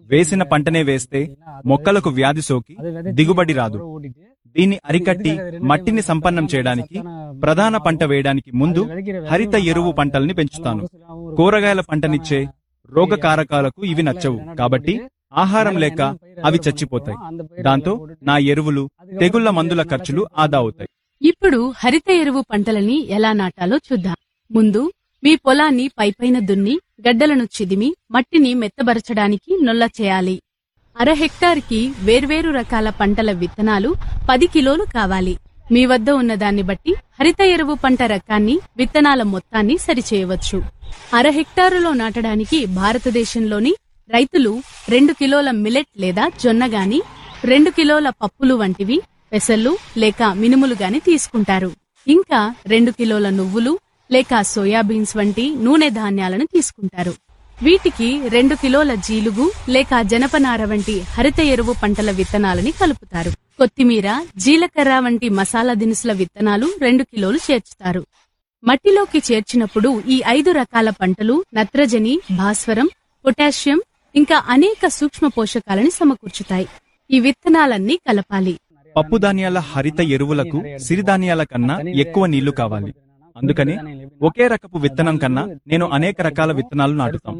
వేసిన పంటనే వేస్తే మొక్కలకు వ్యాధి సోకి దిగుబడి రాదు దీన్ని అరికట్టి మట్టిని సంపన్నం చేయడానికి ప్రధాన పంట వేయడానికి ముందు హరిత ఎరువు పంటల్ని పెంచుతాను కూరగాయల పంటనిచ్చే రోగకారకాలకు ఇవి నచ్చవు కాబట్టి ఆహారం లేక అవి చచ్చిపోతాయి దాంతో నా ఎరువులు తెగుళ్ల మందుల ఖర్చులు ఆదా అవుతాయి ఇప్పుడు హరిత ఎరువు పంటలని ఎలా నాటాలో చూద్దాం ముందు మీ పొలాన్ని పైపైన దున్ని గడ్డలను చిదిమి మట్టిని మెత్తబరచడానికి నొల్ల చేయాలి అర హెక్టార్కి వేర్వేరు రకాల పంటల విత్తనాలు పది కిలోలు కావాలి మీ వద్ద ఉన్న దాన్ని బట్టి హరిత ఎరువు పంట రకాన్ని విత్తనాల మొత్తాన్ని సరిచేయవచ్చు అర హెక్టారులో నాటడానికి భారతదేశంలోని రైతులు రెండు కిలోల మిలెట్ లేదా జొన్న గాని రెండు కిలోల పప్పులు వంటివి పెసళ్ళు లేక మినుములు గాని తీసుకుంటారు ఇంకా రెండు కిలోల నువ్వులు లేక సోయాబీన్స్ వంటి నూనె ధాన్యాలను తీసుకుంటారు వీటికి రెండు కిలోల జీలుగు లేక జనపనార వంటి హరిత ఎరువు పంటల విత్తనాలని కలుపుతారు కొత్తిమీర జీలకర్ర వంటి మసాలా దినుసుల విత్తనాలు రెండు కిలోలు చేర్చుతారు మట్టిలోకి చేర్చినప్పుడు ఈ ఐదు రకాల పంటలు నత్రజని భాస్వరం పొటాషియం ఇంకా అనేక సూక్ష్మ పోషకాలని సమకూర్చుతాయి ఈ విత్తనాలన్నీ కలపాలి పప్పు ధాన్యాల హరిత ఎరువులకు సిరిధాన్యాల కన్నా ఎక్కువ నీళ్లు కావాలి అందుకని ఒకే రకపు విత్తనం కన్నా నేను అనేక రకాల విత్తనాలు నాటుతాం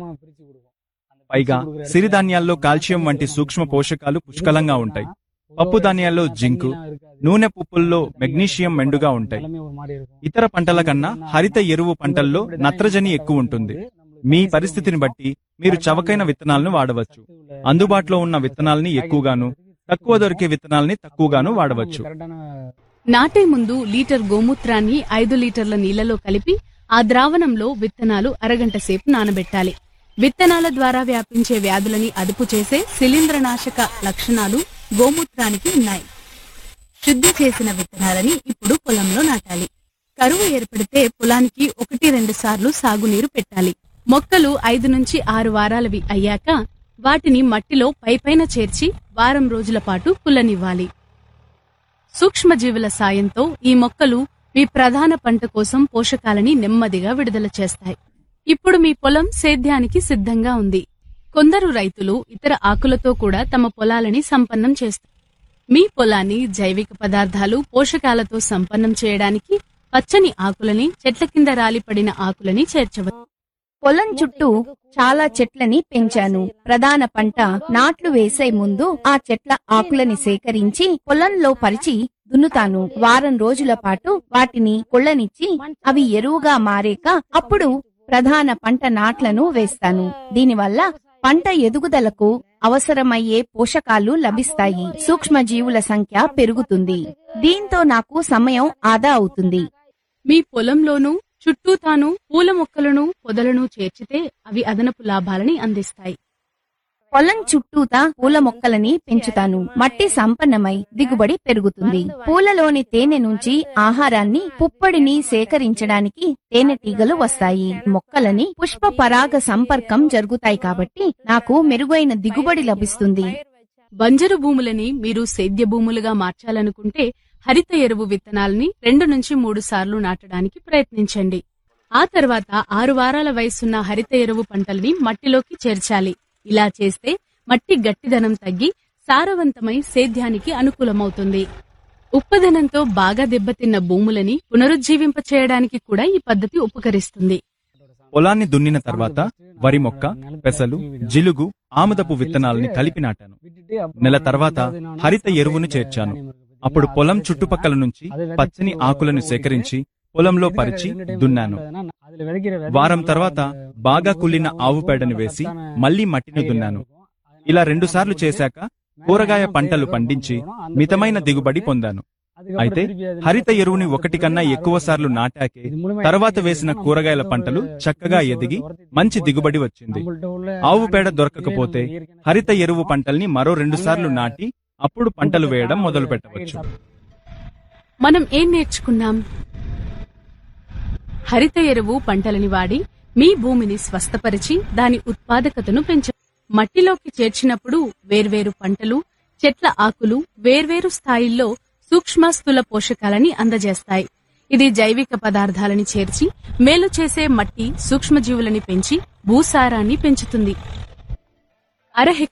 పైగా సిరిధాన్యాల్లో కాల్షియం వంటి సూక్ష్మ పోషకాలు పుష్కలంగా ఉంటాయి పప్పు ధాన్యాల్లో జింకు నూనె పుప్పుల్లో మెగ్నీషియం మెండుగా ఉంటాయి ఇతర పంటల కన్నా హరిత ఎరువు పంటల్లో నత్రజని ఎక్కువ ఉంటుంది మీ పరిస్థితిని బట్టి మీరు చవకైన విత్తనాలను వాడవచ్చు అందుబాటులో ఉన్న విత్తనాల్ని ఎక్కువగాను తక్కువ దొరికే విత్తనాల్ని తక్కువగాను వాడవచ్చు నాటే ముందు లీటర్ గోమూత్రాన్ని ఐదు లీటర్ల నీళ్లలో కలిపి ఆ ద్రావణంలో విత్తనాలు అరగంట సేపు నానబెట్టాలి విత్తనాల ద్వారా వ్యాపించే వ్యాధులని అదుపు చేసే శిలీంద్రనాశక లక్షణాలు గోమూత్రానికి ఉన్నాయి శుద్ధి చేసిన విత్తనాలని ఇప్పుడు పొలంలో నాటాలి కరువు ఏర్పడితే పొలానికి ఒకటి రెండు సార్లు సాగునీరు పెట్టాలి మొక్కలు ఐదు నుంచి ఆరు వారాలవి అయ్యాక వాటిని మట్టిలో పైపైన చేర్చి వారం రోజుల పాటు కుల్లనివ్వాలి సూక్ష్మజీవుల సాయంతో ఈ మొక్కలు మీ ప్రధాన పంట కోసం పోషకాలని నెమ్మదిగా విడుదల చేస్తాయి ఇప్పుడు మీ పొలం సేద్యానికి సిద్ధంగా ఉంది కొందరు రైతులు ఇతర ఆకులతో కూడా తమ పొలాలని సంపన్నం చేస్తారు మీ పొలాన్ని జైవిక పదార్థాలు పోషకాలతో సంపన్నం చేయడానికి పచ్చని ఆకులని చెట్ల కింద రాలిపడిన ఆకులని చేర్చవచ్చు పొలం చుట్టూ చాలా చెట్లని పెంచాను ప్రధాన పంట నాట్లు వేసే ముందు ఆ చెట్ల ఆకులని సేకరించి పొలంలో పరిచి దున్నుతాను వారం రోజుల పాటు వాటిని కొళ్ళనిచ్చి అవి ఎరువుగా మారేక అప్పుడు ప్రధాన పంట నాట్లను వేస్తాను దీనివల్ల పంట ఎదుగుదలకు అవసరమయ్యే పోషకాలు లభిస్తాయి సూక్ష్మజీవుల సంఖ్య పెరుగుతుంది దీంతో నాకు సమయం ఆదా అవుతుంది మీ పొలంలోనూ చుట్టూ తాను పూల మొక్కలను పొదలను చేర్చితే అవి అదనపు లాభాలని అందిస్తాయి పొలం చుట్టూతా పూల మొక్కలని పెంచుతాను మట్టి సంపన్నమై దిగుబడి పెరుగుతుంది పూలలోని తేనె నుంచి ఆహారాన్ని పుప్పడిని సేకరించడానికి తేనెటీగలు వస్తాయి మొక్కలని పుష్ప పరాగ సంపర్కం జరుగుతాయి కాబట్టి నాకు మెరుగైన దిగుబడి లభిస్తుంది బంజరు భూములని మీరు సేద్య భూములుగా మార్చాలనుకుంటే హరిత ఎరువు విత్తనాలని రెండు నుంచి మూడు సార్లు నాటడానికి ప్రయత్నించండి ఆ తర్వాత ఆరు వారాల వయసున్న హరిత ఎరువు పంటల్ని మట్టిలోకి చేర్చాలి ఇలా చేస్తే మట్టి గట్టిదనం తగ్గి సారవంతమై సేద్యానికి అనుకూలమవుతుంది ఉప్పదనంతో బాగా దెబ్బతిన్న భూములని పునరుజ్జీవింప చేయడానికి కూడా ఈ పద్ధతి ఉపకరిస్తుంది పొలాన్ని దున్నిన తర్వాత వరి మొక్క పెసలు జిలుగు ఆముదపు విత్తనాలని కలిపి నాటాను నెల తర్వాత హరిత ఎరువును చేర్చాను అప్పుడు పొలం చుట్టుపక్కల నుంచి పచ్చని ఆకులను సేకరించి పొలంలో పరిచి దున్నాను వారం తర్వాత బాగా కుళ్ళిన ఆవు పేడను వేసి మళ్లీ మట్టిని దున్నాను ఇలా రెండుసార్లు చేశాక కూరగాయ పంటలు పండించి మితమైన దిగుబడి పొందాను అయితే హరిత ఎరువుని ఒకటి కన్నా ఎక్కువ సార్లు నాటాకే తర్వాత వేసిన కూరగాయల పంటలు చక్కగా ఎదిగి మంచి దిగుబడి వచ్చింది ఆవు పేడ దొరకకపోతే హరిత ఎరువు పంటల్ని మరో రెండు సార్లు నాటి అప్పుడు పంటలు వేయడం మొదలు పెట్టవచ్చు మనం ఏం నేర్చుకున్నాం హరిత ఎరువు పంటలని వాడి మీ భూమిని స్వస్థపరిచి దాని ఉత్పాదకతను పెంచ మట్టిలోకి చేర్చినప్పుడు వేర్వేరు పంటలు చెట్ల ఆకులు వేర్వేరు స్థాయిల్లో సూక్ష్మ స్థూల పోషకాలని అందజేస్తాయి ఇది జైవిక పదార్థాలని చేర్చి మేలు చేసే మట్టి సూక్ష్మజీవులని పెంచి భూసారాన్ని పెంచుతుంది అర